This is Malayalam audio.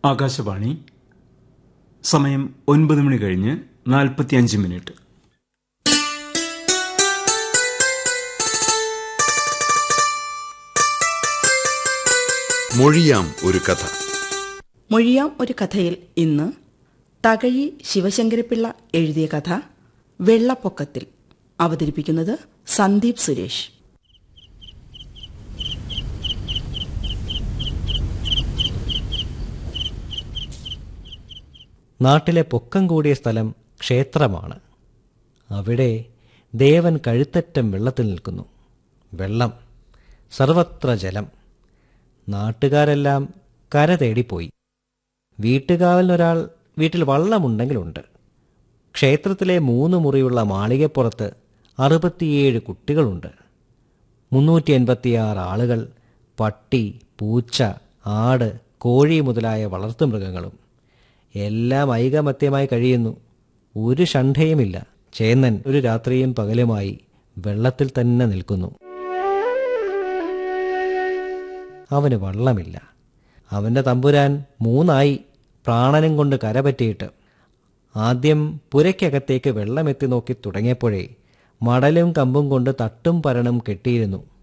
ആകാശവാണി സമയം ഒൻപത് മണി കഴിഞ്ഞ് നാൽപ്പത്തിയഞ്ച് മിനിറ്റ് മൊഴിയാം ഒരു കഥ മൊഴിയാം ഒരു കഥയിൽ ഇന്ന് തകഴി ശിവശങ്കരപിള്ള എഴുതിയ കഥ വെള്ളപ്പൊക്കത്തിൽ അവതരിപ്പിക്കുന്നത് സന്ദീപ് സുരേഷ് നാട്ടിലെ പൊക്കം കൂടിയ സ്ഥലം ക്ഷേത്രമാണ് അവിടെ ദേവൻ കഴുത്തറ്റം വെള്ളത്തിൽ നിൽക്കുന്നു വെള്ളം സർവത്ര ജലം നാട്ടുകാരെല്ലാം കര തേടിപ്പോയി വീട്ടുകാവലിനൊരാൾ വീട്ടിൽ വള്ളമുണ്ടെങ്കിലുണ്ട് ക്ഷേത്രത്തിലെ മൂന്ന് മുറിയുള്ള മാളികപ്പുറത്ത് അറുപത്തിയേഴ് കുട്ടികളുണ്ട് മുന്നൂറ്റി എൺപത്തിയാറ് ആളുകൾ പട്ടി പൂച്ച ആട് കോഴി മുതലായ വളർത്തുമൃഗങ്ങളും എല്ലാം ഐകമത്യമായി കഴിയുന്നു ഒരു ഷണ്ഠയുമില്ല ചേന്നൻ ഒരു രാത്രിയും പകലുമായി വെള്ളത്തിൽ തന്നെ നിൽക്കുന്നു അവന് വള്ളമില്ല അവന്റെ തമ്പുരാൻ മൂന്നായി പ്രാണനും കൊണ്ട് കരപറ്റിയിട്ട് ആദ്യം പുരയ്ക്കകത്തേക്ക് വെള്ളമെത്തി നോക്കി തുടങ്ങിയപ്പോഴേ മടലും കമ്പും കൊണ്ട് തട്ടും പരണും കെട്ടിയിരുന്നു